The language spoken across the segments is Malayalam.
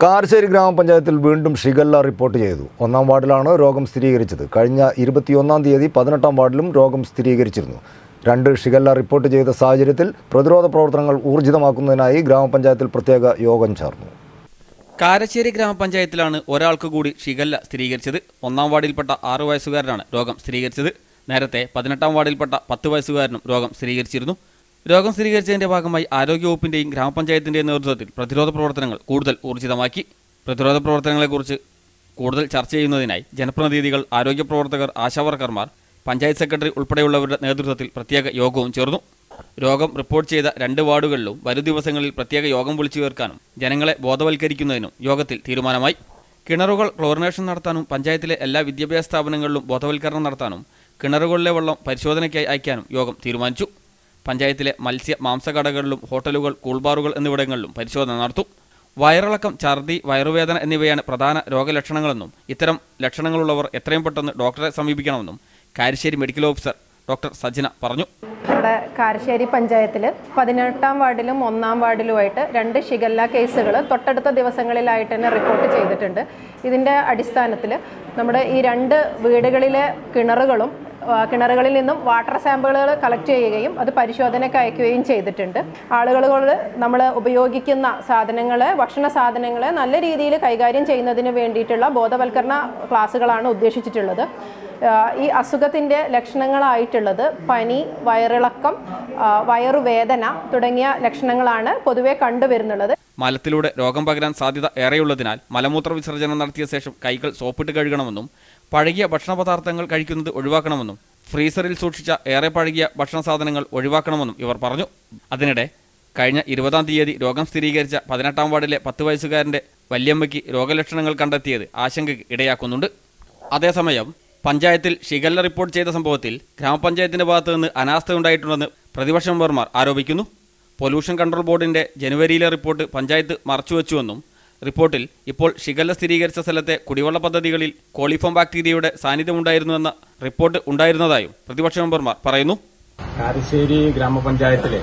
കാരശ്ശേരി ഗ്രാമപഞ്ചായത്തിൽ വീണ്ടും ഷിഗല്ല റിപ്പോർട്ട് ചെയ്തു ഒന്നാം വാർഡിലാണ് രോഗം സ്ഥിരീകരിച്ചത് കഴിഞ്ഞ ഇരുപത്തിയൊന്നാം തീയതി പതിനെട്ടാം വാർഡിലും രോഗം സ്ഥിരീകരിച്ചിരുന്നു രണ്ട് ഷിഗല്ല റിപ്പോർട്ട് ചെയ്ത സാഹചര്യത്തിൽ പ്രതിരോധ പ്രവർത്തനങ്ങൾ ഊർജിതമാക്കുന്നതിനായി ഗ്രാമപഞ്ചായത്തിൽ പ്രത്യേക യോഗം ചേർന്നു കാരശ്ശേരി ഗ്രാമപഞ്ചായത്തിലാണ് ഒരാൾക്ക് കൂടി ഷിഗല്ല സ്ഥിരീകരിച്ചത് ഒന്നാം വാർഡിൽപ്പെട്ട ആറു വയസ്സുകാരനാണ് രോഗം സ്ഥിരീകരിച്ചത് നേരത്തെ പതിനെട്ടാം വാർഡിൽപ്പെട്ട പത്ത് വയസ്സുകാരനും രോഗം സ്ഥിരീകരിച്ചിരുന്നു രോഗം സ്ഥിരീകരിച്ചതിന്റെ ഭാഗമായി ആരോഗ്യവകുപ്പിന്റെയും ഗ്രാമപഞ്ചായത്തിന്റെയും നേതൃത്വത്തിൽ പ്രതിരോധ പ്രവർത്തനങ്ങൾ കൂടുതൽ ഊർജിതമാക്കി പ്രതിരോധ പ്രവർത്തനങ്ങളെക്കുറിച്ച് കൂടുതൽ ചർച്ച ചെയ്യുന്നതിനായി ജനപ്രതിനിധികൾ ആരോഗ്യ പ്രവർത്തകർ ആശാവർക്കർമാർ പഞ്ചായത്ത് സെക്രട്ടറി ഉൾപ്പെടെയുള്ളവരുടെ നേതൃത്വത്തിൽ പ്രത്യേക യോഗവും ചേർന്നു രോഗം റിപ്പോർട്ട് ചെയ്ത രണ്ട് വാർഡുകളിലും വരും ദിവസങ്ങളിൽ പ്രത്യേക യോഗം വിളിച്ചു ചേർക്കാനും ജനങ്ങളെ ബോധവൽക്കരിക്കുന്നതിനും യോഗത്തിൽ തീരുമാനമായി കിണറുകൾ ക്ലോറിനേഷൻ നടത്താനും പഞ്ചായത്തിലെ എല്ലാ വിദ്യാഭ്യാസ സ്ഥാപനങ്ങളിലും ബോധവൽക്കരണം നടത്താനും കിണറുകളിലെ വെള്ളം പരിശോധനയ്ക്കായി അയക്കാനും യോഗം തീരുമാനിച്ചു പഞ്ചായത്തിലെ മത്സ്യ മാംസകടകളിലും ഹോട്ടലുകൾ കൂൾബാറുകൾ എന്നിവിടങ്ങളിലും പരിശോധന നടത്തും വയറിളക്കം ഛർദി വയറുവേദന എന്നിവയാണ് പ്രധാന രോഗലക്ഷണങ്ങളെന്നും ഇത്തരം ലക്ഷണങ്ങളുള്ളവർ എത്രയും പെട്ടെന്ന് ഡോക്ടറെ സമീപിക്കണമെന്നും Karassery medical officer doctor Sajjana പറഞ്ഞു ഇവിടെ കാരശ്ശേരി പഞ്ചായത്തിൽ പതിനെട്ടാം വാർഡിലും ഒന്നാം വാർഡിലുമായിട്ട് രണ്ട് ഷിഗല്ല കേസുകൾ തൊട്ടടുത്ത ദിവസങ്ങളിലായിട്ട് തന്നെ റിപ്പോർട്ട് ചെയ്തിട്ടുണ്ട് ഇതിൻ്റെ അടിസ്ഥാനത്തിൽ നമ്മുടെ ഈ രണ്ട് വീടുകളിലെ കിണറുകളും ആ, കിണറുകളിൽ നിന്നും വാട്ടർ സാമ്പിളുകൾ കളക്ട് ചെയ്യുകയും അത് പരിശോധനയ്ക്ക് അയക്കുകയും ചെയ്തിട്ടുണ്ട് ആളുകളോട് നമ്മൾ ഉപയോഗിക്കുന്ന സാധനങ്ങൾ ഭക്ഷണ സാധനങ്ങൾ നല്ല രീതിയിൽ കൈകാര്യം ചെയ്യുന്നതിന് വേണ്ടിയിട്ടുള്ള ബോധവൽക്കരണ ക്ലാസ്സുകളാണ് ഉദ്ദേശിച്ചിട്ടുള്ളത് ആ, ഈ അസുഖത്തിൻ്റെ ലക്ഷണങ്ങളായിട്ടുള്ളത് പനി വയറിളക്കം ആ, വയറുവേദന തുടങ്ങിയ ലക്ഷണങ്ങളാണ് പൊതുവെ കണ്ടുവരുന്നുള്ളത് മലത്തിലൂടെ രോഗം പകരാൻ സാധ്യത ഏറെയുള്ളതിനാൽ മലമൂത്ര വിസർജനം നടത്തിയ ശേഷം കൈകൾ സോപ്പിട്ട് കഴുകണമെന്നും പഴകിയ ഭക്ഷണ പദാർത്ഥങ്ങൾ കഴിക്കുന്നത് ഒഴിവാക്കണമെന്നും ഫ്രീസറിൽ സൂക്ഷിച്ച ഏറെ പഴകിയ ഭക്ഷണ സാധനങ്ങൾ ഒഴിവാക്കണമെന്നും ഇവർ പറഞ്ഞു അതിനിടെ കഴിഞ്ഞ ഇരുപതാം തീയതി രോഗം സ്ഥിരീകരിച്ച പതിനെട്ടാം വാർഡിലെ പത്ത് വയസ്സുകാരന്റെ വല്യമ്മയ്ക്ക് രോഗലക്ഷണങ്ങൾ കണ്ടെത്തിയത് ആശങ്കയ്ക്ക് ഇടയാക്കുന്നുണ്ട് അതേസമയം പഞ്ചായത്തിൽ ഷിഗല്ല റിപ്പോർട്ട് ചെയ്ത സംഭവത്തിൽ ഗ്രാമപഞ്ചായത്തിന്റെ ഭാഗത്ത് നിന്ന് അനാസ്ഥ ഉണ്ടായിട്ടുണ്ടെന്ന് പ്രതിപക്ഷ മെമ്പർമാർ ആരോപിക്കുന്നു പൊല്യൂഷൻ കൺട്രോൾ ബോർഡിന്റെ ജനുവരിയിലെ റിപ്പോർട്ട് പഞ്ചായത്ത് മറച്ചുവെച്ചുവെന്നും റിപ്പോർട്ടിൽ ഇപ്പോൾ ഷിഗല്ല സ്ഥിരീകരിച്ച സ്ഥലത്തെ കുടിവെള്ള പദ്ധതികളിൽ കോളിഫോം ബാക്ടീരിയയുടെ സാന്നിധ്യമുണ്ടായിരുന്നുവെന്ന റിപ്പോർട്ട് ഉണ്ടായിരുന്നതായും പ്രതിപക്ഷ മെമ്പർമാർ പറയുന്നു കാരശ്ശേരി ഗ്രാമപഞ്ചായത്തിലെ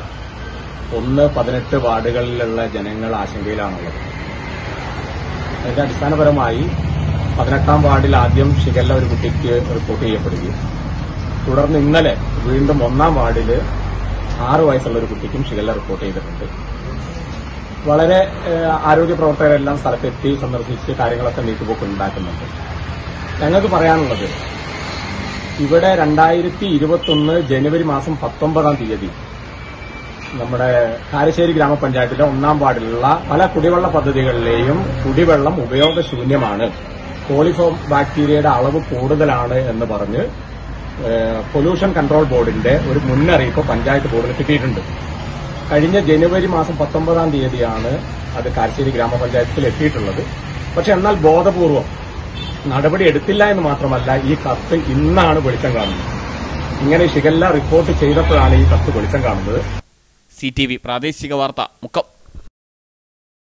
ഒന്ന് പതിനെട്ട് വാർഡുകളിലുള്ള ജനങ്ങൾ ആശങ്കയിലാണുള്ളത് അതിന്റെ അടിസ്ഥാനപരമായി പതിനെട്ടാം വാർഡിൽ ആദ്യം ഷിഗല്ല ഒരു കുട്ടിക്ക് റിപ്പോർട്ട് ചെയ്യപ്പെടുകയും തുടർന്ന് ഇന്നലെ വീണ്ടും ഒന്നാം വാർഡിൽ ആറ് വയസ്സുള്ള ഒരു കുട്ടിക്കും ഷിഗല്ല റിപ്പോർട്ട് ചെയ്തിട്ടുണ്ട് വളരെ ഏഹ്, ആരോഗ്യ പ്രവർത്തകരെല്ലാം സ്ഥലത്തെത്തി സന്ദർശിച്ച് കാര്യങ്ങളൊക്കെ നീക്കുപോക്ക് ഉണ്ടാക്കുന്നുണ്ട് ഞങ്ങൾക്ക് പറയാനുള്ളത് ഇവിടെ രണ്ടായിരത്തി ഇരുപത്തൊന്ന് ജനുവരി മാസം പത്തൊമ്പതാം തീയതി നമ്മുടെ കാരശ്ശേരി ഗ്രാമപഞ്ചായത്തിലെ ഒന്നാം വാർഡിലുള്ള പല കുടിവെള്ള പദ്ധതികളിലെയും കുടിവെള്ളം ഉപയോഗശൂന്യമാണ് കോളിഫോം ബാക്ടീരിയയുടെ അളവ് കൂടുതലാണ് എന്ന് പറഞ്ഞ് ഏഹ്, പൊല്യൂഷൻ കൺട്രോൾ ബോർഡിന്റെ ഒരു മുന്നറിയിപ്പ് പഞ്ചായത്ത് ബോർഡിന് കിട്ടിയിട്ടുണ്ട് കഴിഞ്ഞ ജനുവരി മാസം പത്തൊമ്പതാം തീയതിയാണ് അത് കാരശ്ശേരി ഗ്രാമപഞ്ചായത്തിൽ എത്തിയിട്ടുള്ളത് പക്ഷെ എന്നാൽ ബോധപൂർവം നടപടി എടുത്തില്ല എന്ന് മാത്രമല്ല ഈ കത്ത് ഇന്നാണ് വെളിച്ചം കാണുന്നത് ഇങ്ങനെ ഷിഗല്ല റിപ്പോർട്ട് ചെയ്തപ്പോഴാണ് ഈ കത്ത് വെളിച്ചം കാണുന്നത് സി ടി വി പ്രാദേശിക വാർത്ത മുക്കം